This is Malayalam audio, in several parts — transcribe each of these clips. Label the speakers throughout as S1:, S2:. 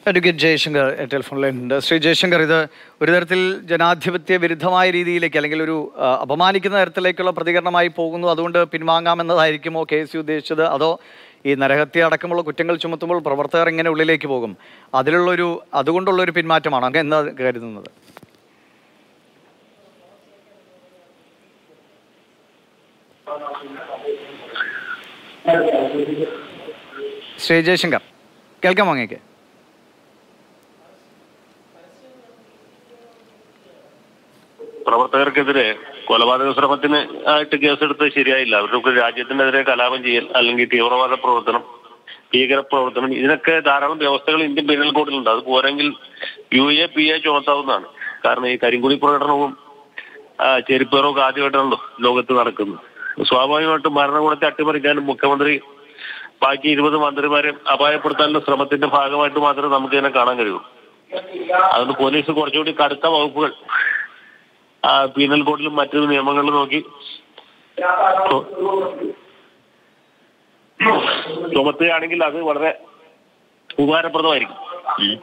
S1: അഡ്വക്കേറ്റ് ജയശങ്കർ ടെലിഫോൺ ലൈനുണ്ട് ശ്രീ ജയശങ്കർ ഇത് ഒരു തരത്തിൽ ജനാധിപത്യ വിരുദ്ധമായ രീതിയിലേക്ക് അല്ലെങ്കിൽ ഒരു ആ, അപമാനിക്കുന്ന തരത്തിലേക്കുള്ള പ്രതികരണമായി പോകുന്നു അതുകൊണ്ട് പിൻവാങ്ങാമെന്നതായിരിക്കുമോ കെ എസ് യു ഉദ്ദേശിച്ചത് അതോ ഈ നരഹത്യ അടക്കമുള്ള കുറ്റങ്ങൾ ചുമത്തുമ്പോൾ പ്രവർത്തകർ എങ്ങനെ ഉള്ളിലേക്ക് പോകും അതിലുള്ളൊരു അതുകൊണ്ടുള്ളൊരു പിന്മാറ്റമാണോ അങ്ങനെ എന്താ കരുതുന്നത് ശ്രീ ജയശങ്കർ കേൾക്കാമോ അങ്ങേക്ക്
S2: പ്രവർത്തകർക്കെതിരെ കൊലപാതക ശ്രമത്തിന് ആയിട്ട് കേസെടുത്തത് ശരിയായില്ല അവർക്ക് രാജ്യത്തിനെതിരെ കലാപം ചെയ്യൽ അല്ലെങ്കിൽ തീവ്രവാദ പ്രവർത്തനം ഭീകര പ്രവർത്തനം ഇതിനൊക്കെ ധാരാളം വ്യവസ്ഥകൾ ഇന്ത്യൻ പീനൽ കോഡിലുണ്ട് അത് പോരെങ്കിൽ യു എ പി എ ചുമത്താവുന്നതാണ് കാരണം ഈ കരിങ്കുടി പ്രകടനവും ആ, ചെരിപ്പേറൊക്കെ ആദ്യമായിട്ടാണല്ലോ ലോകത്ത് നടക്കുന്നത് സ്വാഭാവികമായിട്ടും ഭരണകൂടത്തെ അട്ടിമറിക്കാനും മുഖ്യമന്ത്രി ബാക്കി ഇരുപത് മന്ത്രിമാരെ അപായപ്പെടുത്താനുള്ള ശ്രമത്തിന്റെ ഭാഗമായിട്ട് മാത്രമേ നമുക്ക് ഇതിനെ കാണാൻ കഴിയൂ അതുകൊണ്ട് പോലീസ് കുറച്ചുകൂടി കടുത്ത വകുപ്പുകൾ ആ പീനൽ കോഡിലും മറ്റു നിയമങ്ങളിലും നോക്കി ചു- ചുമത്തുകയാണെങ്കിൽ അത് വളരെ ഉപകാരപ്രദമായിരിക്കും ഉം.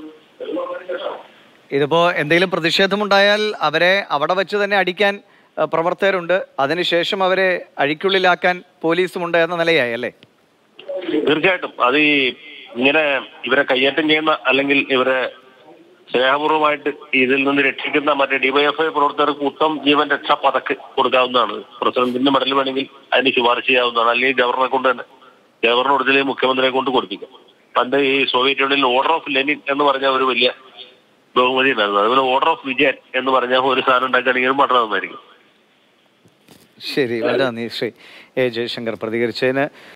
S1: ഇതിപ്പോ എന്തെങ്കിലും പ്രതിഷേധമുണ്ടായാൽ അവരെ അവിടെ വെച്ച് തന്നെ അടിക്കാൻ ആ, പ്രവർത്തകരുണ്ട് അതിനുശേഷം അവരെ അഴിക്കുള്ളിലാക്കാൻ പോലീസുമുണ്ട് എന്ന നിലയായി അല്ലേ
S2: തീർച്ചയായിട്ടും അത് ഈ ഇങ്ങനെ ഇവരെ കയ്യേറ്റം ചെയ്യുന്ന അല്ലെങ്കിൽ ഇവരെ സ്നേഹപൂർവ്വമായിട്ട് ഇതിൽ നിന്ന് രക്ഷിക്കുന്ന മറ്റേ ഡിവൈഎഫ്ഐ പ്രവർത്തകർക്ക് ഉത്തം ജീവൻ രക്ഷാ പതക്ക് കൊടുക്കാവുന്നതാണ് പ്രസിഡന്റിന്റെ മെഡൽ വേണമെങ്കിൽ അതിന് ശുപാർശ ചെയ്യാവുന്നതാണ് അല്ലെങ്കിൽ ഗവർണറെ കൊണ്ട് തന്നെ ഗവർണർ കൊടുത്തില്ലെങ്കിൽ മുഖ്യമന്ത്രിയെ കൊണ്ട് കൊടുപ്പിക്കാം പണ്ട് ഈ സോവിയറ്റ് യൂണിയനിൽ ഓർഡർ ഓഫ് ലെനിൻ എന്ന് പറഞ്ഞ ഒരു വലിയ ബഹുമതി ഉണ്ടായിരുന്നു അതുപോലെ ഓർഡർ ഓഫ് വിജയൻ എന്ന് പറഞ്ഞ ഒരു സാധനം ഉണ്ടാക്കുകയാണെങ്കിൽ വളരെ നന്നായിരിക്കും
S1: ശരി വളരെ നന്ദി ശ്രീ എ ജയശങ്കർ പ്രതികരിച്ചതിന്